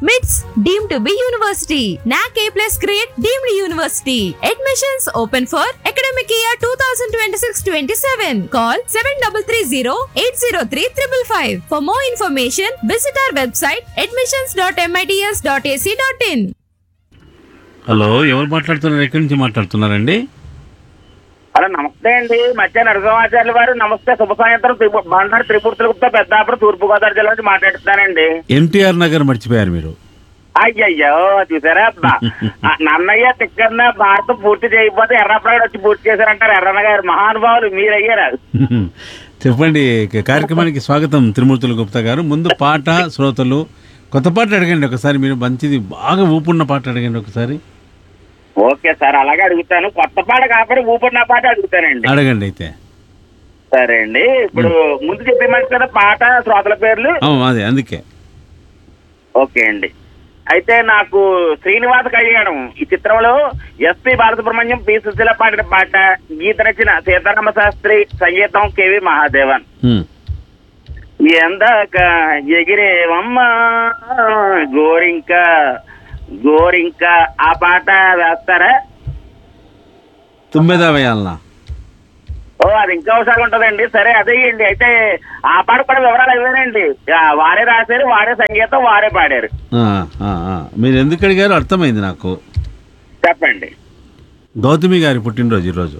MITS deemed to be university. NAC A plus grade deemed university. Admissions open for academic year 2026-27. Call 7330-803-555. For more information, visit our website admissions.mits.ac.in. Hello ఎవరు మాట్లాడుతున్నారు ఎక్కడి నుంచి మాట్లాడుతున్నారండి hello నమస్తే అండి మధ్య నరసింహాచార్యులు వారు నమస్తే శుభ సాయంత్రం త్రిపు- బండారు త్రిపురతుల గుప్తా పెద్దాపురం తూర్పుగోదావరి జిల్లా నుంచి మాట్లాడుతున్నానండి ఎన్టీఆర్ నగర్ మర్చిపోయారు మీరు అయ్యయ్యో చూసారా బా- ఆ, నన్నయ్య తిక్కన్న భారతం పూర్తి చేయకపోతే ఎర్రప్రాడు వచ్చి పూర్తి చేశారంటారు ఎర్రన్న గారు మహానుభావులు మీరయ్యారు చెప్పండి క- కార్యక్రమానికి స్వాగతం త్రిమూర్తుల గుప్తా గారు ముందు పాట శ్రోతలు కొత్త పాట అడగండి ఒకసారి మీరు మంచిది బాగా ఊపున్న పాట అడగండి ఒకసారి ఓకే సార్ అలాగే అడుగుతాను కొత్త పాట కాకపోతే ఊపిరిన పాట అడుగుతానండి అడగండి అయితే సరే అండి ఇప్పుడు ముందు చెప్పేమంటే కదా పాట శ్రోతల పేర్లు ఆ, అదే అందుకే ఓకే అండి అయితే నాకు శ్రీనివాస కళ్యాణం ఈ చిత్రంలో ఎస్పి బాలసుబ్రహ్మణ్యం పి సుశీల పాడిన పాట గీత రచన సీతారామ శాస్త్రి సంగీతం కేవి మహాదేవన్ ఉమ్. ఎందాక ఎగిరేవమ్మ గోరింక గోరింక ఆ పాట వేస్తారా తుమ్మెదా వేయాలనా ఓ అది ఇంకా ఒకసారి ఉంటదండి సరే అదేయండి అయితే ఆ పాట కూడా వివరాలు ఇవ్వనండి వారే రాశారు వారే సంగీతం వారే పాడారు ఆ, ఆ, ఆ. మీరు ఎందుకు అడిగారో అర్థమైంది నాకు చెప్పండి గౌతమి గారి పుట్టినరోజు ఈరోజు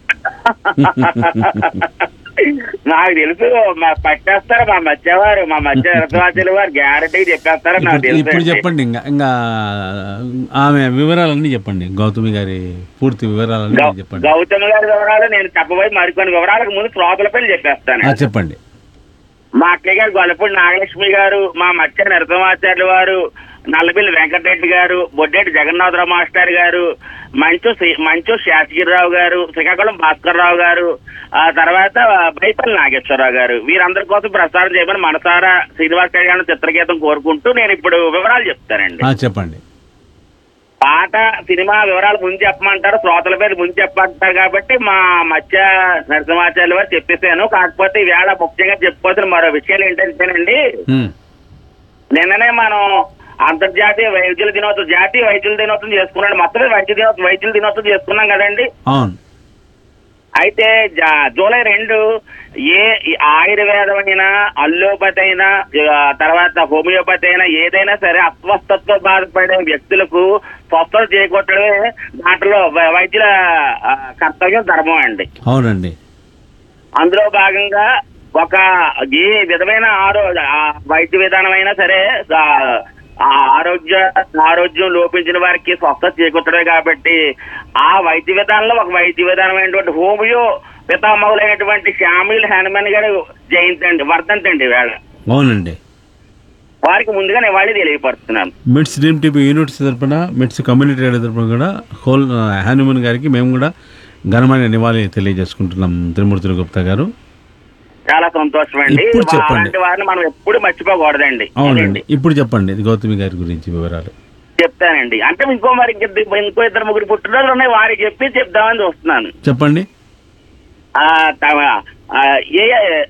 నాకు తెలుసు మా పట్టేస్తారు మా మధ్యవారు మా మధ్య రథవాచుల వారు గ్యారంటీ చెప్పేస్తారు నాకు ఇప్పుడు తెలుసు ఇప్పుడు అండి. చెప్పండి ఇంకా ఇంకా ఆమె వివరాలన్నీ చెప్పండి గౌతమి గారి పూర్తి వివరాలన్నీ గౌ- చెప్పండి గౌతమ్ గారి వివరాలు నేను చెప్పబోయి మరికొన్ని వివరాలకు ముందు శ్రోతల పేర్లు చెప్పేస్తాను ఆ, చెప్పండి మా అక్కయ్య గారు గొల్లపూడి నాగలక్ష్మి గారు మా మత్స్య నరసింహాచార్యులు వారు నల్లబిల్లి వెంకటరెడ్డి గారు బొడ్డేటి జగన్నాథరావు మాస్టర్ గారు మంచు శ్రీ- మంచు శాసగిరిరావు గారు శ్రీకాకుళం భాస్కర్ రావు గారు ఆ తర్వాత బైపల్లి నాగేశ్వరరావు గారు వీరందరి కోసం ప్రసారం చేయమని మనసారా శ్రీనివాస కళ్యాణ్ చిత్రగీతం కోరుకుంటూ నేను ఇప్పుడు వివరాలు చెప్తానండి ఆ, చెప్పండి పాట సినిమా వివరాలు ముందు చెప్పమంటారు శ్రోతల పేరు ముందు చెప్పమంటారు కాబట్టి మా మధ్య నరసింహాచార్యులు వారు చెప్పేశాను కాకపోతే ఈవేళ ముఖ్యంగా చెప్పుకోవాల్సిన మరో విషయాలు ఏంటంటేనండి ఉమ్. నిన్ననే మనం అంతర్జాతీయ వైద్యుల దినోత్సవం జాతీయ వైద్యుల దినోత్సవం చేసుకున్నాం మొత్తమే వైద్య దినోత్సవం వైద్యుల దినోత్సవం చేసుకున్నాం కదండి అవును అయితే జా- జూలై రెండు ఏ ఈ ఆయుర్వేదమైన అల్లోపతి అయినా ఆ, తర్వాత హోమియోపతి అయినా ఏదైనా సరే అస్వస్థతతో బాధపడే వ్యక్తులకు స్వస్థత చేకూర్చడమే దాంట్లో వై- వైద్యుల ఆ, కర్తవ్యం ధర్మం అండి అవునండి అందులో భాగంగా ఒక ఏ విధమైన ఆరో ఆ వైద్య విధానం అయినా సరే ఆ ఆ ఆరోగ్య ఆరోగ్యం లోపించిన వారికి స్వస్థత చేకూర్చడమే కాబట్టి ఆ వైద్య విధానంలో ఒక వైద్య విధానమైనటువంటి హోమియో పితామహులైనటువంటి శ్యామిల్ హనుమాన్ గారు జయంతి అండి వర్ధంతి అండి వేళ అవునండి వారికి ముందుగా నివాళి తెలియపరుస్తున్నాను మిట్స్ డ్రీమ్ టీవీ యూనిట్స్ తరపున మిట్స్ కమ్యూనిటీ రేడియో తరపున కూడా హోల్ హ్యానుమన్ గారికి మేము కూడా ఘనమైన నివాళి తెలియజేసుకుంటున్నాం త్రిమూర్తుల గుప్తా గారు చాలా సంతోషం అండి ఇప్పుడు చెప్పండి. అలాంటి వారిని మనం ఎప్పుడు మర్చిపోకూడదండి అవునండి ఇప్పుడు చెప్పండి గౌతమి గారి గురించి వివరాలు చెప్తానండి అంటే ఇంకో మరి ఇంక- ఇంకో ఇద్దరు ముగ్గురు పుట్టినరోజులు ఉన్నాయి వారికి చెప్పి చెప్దామని చూస్తున్నాను చెప్పండి ఆ, తమ- ఆ, ఏ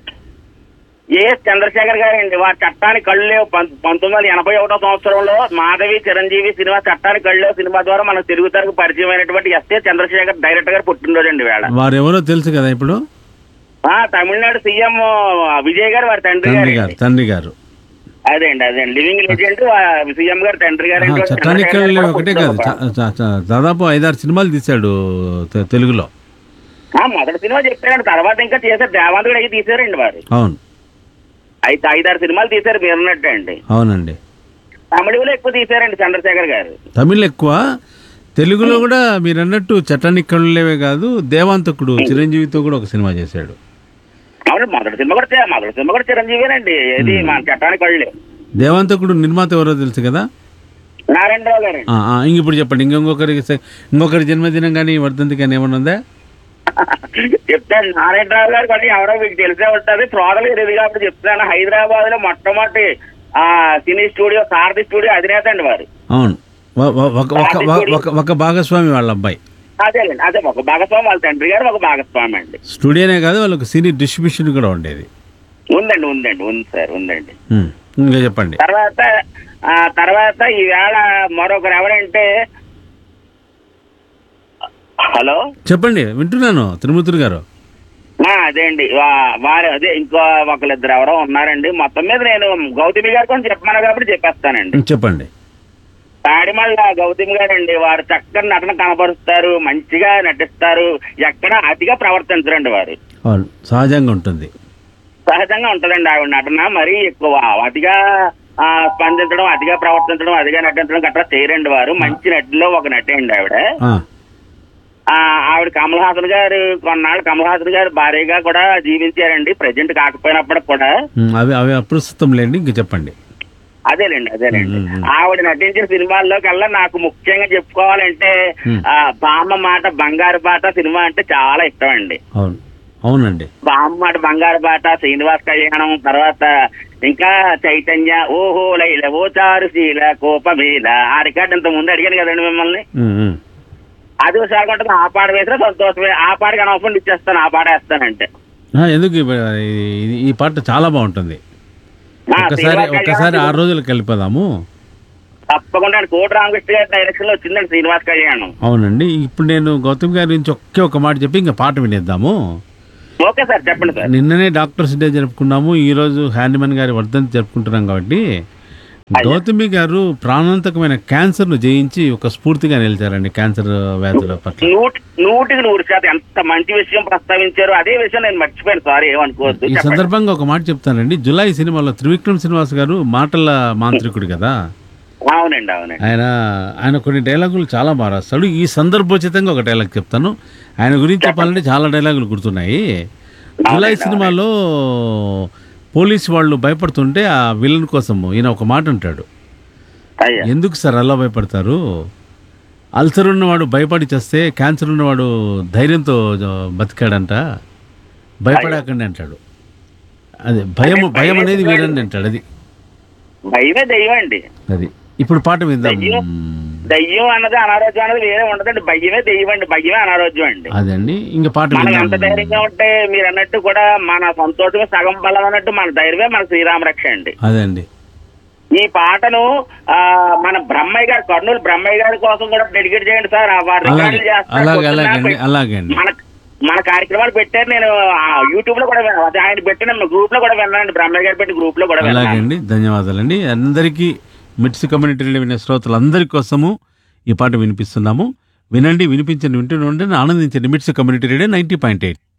ఏఎస్ చంద్రశేఖర్ గారండి వారి చట్టానికి కళ్ళు లేవు పం- పంతొమ్మిది వందల ఎనభై ఒకటో సంవత్సరంలో మాధవి చిరంజీవి సినిమా చట్టానికి కళ్ళు లేవు సినిమా ద్వారా మనకు తెలుగు తరకు పరిచయం అయినటువంటి ఎస్ఏ చంద్రశేఖర్ డైరెక్టర్ గారు పుట్టినరోజు అండి వేళ వారెవరో తెలుసు కదా ఇప్పుడు ఆ, తమిళనాడు సీఎం విజయ్ గారు వారి తండ్రి తండ్రి గారు గారు తండ్రి గారు అదే అండి అదే అండి లివింగ్ లెజెండ్ సీఎం గారు తండ్రి గారు ఆహా, చట్టానికి వెళ్ళి ఒకటే కాదు చ- చ- చ- దాదాపు ఐదారు సినిమాలు తీశాడు తె- తెలుగులో మొదటి సినిమా చెప్పారండి తర్వాత ఇంకా చేశారు దేవాంతుడు అయ్యి తీశారండి వారు అవును అయితే ఐదారు సినిమాలు తీశారు మీరు అన్నట్టు అండి అవునండి తమిళలో ఎక్కువ తీశారండి చంద్రశేఖర్ గారు తమిళ్ ఎక్కువ తెలుగులో కూడా మీరు అన్నట్టు చట్టానికి కళ్ళులేవే కాదు దేవాంతకుడు చిరంజీవితో కూడా ఒక సినిమా చేశాడు అవును మొదటి సినిమా కూడా చే- మొదటి సినిమా కూడా చిరంజీవేనండి ఏది మన చట్టానికి కళ్ళు దేవాంతకుడు నిర్మాత ఎవరో తెలుసు కదా నారాయణరావు గారండి ఆ, ఆ, ఇంక ఇప్పుడు చెప్పండి ఇంకొకరికి స- ఇంకొకరి జన్మదినం కానీ వర్ధంతి కానీ ఏమన్నా ఉందా చెప్తాను నారాయణరావు గారు కానీ ఎవరో మీకు తెలిసే ఉంటుంది ప్రోదలు ఇది కాబట్టి చెప్తాను హైదరాబాద్ లో మొట్టమొదటి ఆ సినీ స్టూడియో సారథి స్టూడియో అధినేత అండి వారు అవును వ- వ- ఒక ఒక ఒక- ఒక ఒక భాగస్వామి వాళ్ళ అబ్బాయి అదేలేండి అదే ఒక భాగస్వామి వాళ్ళ తండ్రి గారు ఒక భాగస్వామి అండి స్టూడియోనే కాదు వాళ్ళకి సినీ డిస్ట్రిబ్యూషన్ కూడా ఉండేది ఉందండి ఉందండి ఉంది సార్ ఉందండి ఉమ్. ఇంకా చెప్పండి తర్వాత ఆ తర్వాత ఈవేళ మరొకరు ఎవరంటే హలో చెప్పండి వింటున్నాను తిరుమూర్తులు గారు ఆ, అదే అండి వా- వారు అదే ఇంకో ఒకళ్ళిద్దరు ఎవరో ఉన్నారండి మొత్తం మీద నేను గౌతమి గారు కొంచెం చెప్పమన్నా కాబట్టి చెప్పేస్తానండి చెప్పండి తాడిమల్ల గౌతమి గారు అండి వారు చక్కని నటన కనపరుస్తారు మంచిగా నటిస్తారు ఎక్కడ అతిగా ప్రవర్తించరండి వారు అవును సహజంగా ఉంటుంది సహజంగా ఉంటదండి ఆవిడ నటన మరీ ఎక్కువ అతిగా ఆ, స్పందించడం అతిగా ప్రవర్తించడం అతిగా నటించడం గట్రా చేయరండి వారు మంచి నటిలో ఒక నటి అండి ఆవిడ ఆ, ఆ, ఆవిడ కమల్ హాసన్ గారు కొన్నాళ్ళు కమల్ హాసన్ గారు భార్యగా కూడా జీవించారండి ప్రజెంట్ కాకపోయినప్పటికి కూడా ఉమ్, అవి అవి అప్రస్తుతం లేండి ఇంక చెప్పండి అదేలేండి అదేలేండి మ్మ్, మ్మ్. ఆవిడ నటించిన సినిమాల్లో కల్లా నాకు ముఖ్యంగా చెప్పుకోవాలంటే మ్మ్. ఆ, బామ్మ మాట బంగారు బాట సినిమా అంటే చాలా ఇష్టం అండి అవును అవునండి బామ్మ మాట బంగారు బాట శ్రీనివాస్ కళ్యాణం తర్వాత ఇంకా చైతన్య ఓహో లైల ఓ చారు శీల కోపమీల ఆ రికార్డు ఇంత ముందు అడిగాను కదండి మిమ్మల్ని ఉమ్, ఉమ్. అది ఒకసారి ఉంటుంది ఆ పాట వేసినా సంతోషమే ఆ పాటకి అనవసరం ఇచ్చేస్తాను ఆ పాట వేస్తానంటే ఆ, ఎందుకు ఇవ- ఇది- ఈ పాట చాలా బాగుంటుంది ఆ, ఒక్కసారి శ్రీనివాస్ ఒక్కసారి కళ్యాణం ఆరు రోజులకు వెళ్ళిపోదాము తప్పకుండా అండి కోటి రామకృష్ణ గారి డైరెక్షన్ లో వచ్చిందండి శ్రీనివాస్ కళ్యాణం అవునండి ఇప్పుడు నేను గౌతమ్ గారి గురించి ఒకే ఒక మాట చెప్పి ఇంకా పాట వినేద్దాము ఓకే సార్ చెప్పండి సార్ నిన్ననే డాక్టర్స్ డే జరుపుకున్నాము ఈ రోజు హ్యాండిమన్ గారి వర్ధంతి జరుపుకుంటున్నాం కాబట్టి గౌతమి గారు ప్రాణాంతకమైన క్యాన్సర్ ను జయించి ఒక స్ఫూర్తిగా నిలిచారండి క్యాన్సర్ వ్యాధుల పట్ల నూటి నూటికి నూరు శాతం ఎంత మంచి విషయం ప్రస్తావించారు అదే విషయం నేను మర్చిపోయాను సారీ ఏమనుకోవద్దు ఈ చెప్పండి. సందర్భంగా ఒక మాట చెప్తానండి జులై సినిమాలో త్రివిక్రమ్ శ్రీనివాస్ గారు మాటల మాంత్రికుడు కదా అవునండి అవునండి ఆయన ఆయన కొన్ని డైలాగులు చాలా బాగా రాస్తాడు ఈ సందర్భోచితంగా ఒక డైలాగ్ చెప్తాను ఆయన గురించి చెప్పాలంటే చాలా డైలాగులు గుర్తున్నాయి జులై సినిమాలో పోలీసు వాళ్ళు భయపడుతుంటే ఆ విలన్ కోసం ఈయన ఒక మాట అంటాడు అయ్యా ఎందుకు సార్ అలా భయపడతారు అల్సర్ ఉన్నవాడు భయపడి చేస్తే క్యాన్సర్ ఉన్నవాడు ధైర్యంతో జ- బతికాడంట భయపడకండి అంటాడు అదే భయం భయం అనేది వీరండి అంటాడు అది భయమే దయ్యం అండి అది ఇప్పుడు పాట విందాం దయ్యం? దయ్యం అన్నది అనారోగ్యం అన్నది వేరే ఉండదండి భయమే దయ్యం అండి భయమే అనారోగ్యం అండి అదండి ఇంకా పాట మనం ఎంత విందాం ధైర్యంగా ఉంటే మీరు అన్నట్టు కూడా మన సంతోషమే సగం బలం అన్నట్టు మన ధైర్యమే మన శ్రీరామ రక్ష అండి అదండి ఈ పాటను ఆ మన బ్రహ్మయ్య గారు కర్నూలు బ్రహ్మయ్య గారి కోసం కూడా డెడికేట్ చేయండి సార్ ఆ వారు అలాగే రికార్డులు చేస్తారు. అలాగే పొద్దున్న అలాగే అండి పెట్టి- అలాగే అండి మన మన కార్యక్రమాలు పెట్టారు నేను యూట్యూబ్ లో కూడా విన్నాను. అదే ఆయన పెట్టిన గ్రూప్ లో కూడా విన్నానండి బ్రహ్మయ్య గారు పెట్టి గ్రూప్ లో కూడా అలాగే విన్నాను అండి ధన్యవాదాలండి అందరికీ మిట్స్ కమ్యూనిటీ రేడియో వినే శ్రోతలందరి కోసము ఈ పాట వినిపిస్తున్నాము వినండి వినిపించండి వింటూనే ఉండండి ఆనందించండి MITS community radio ninety point eight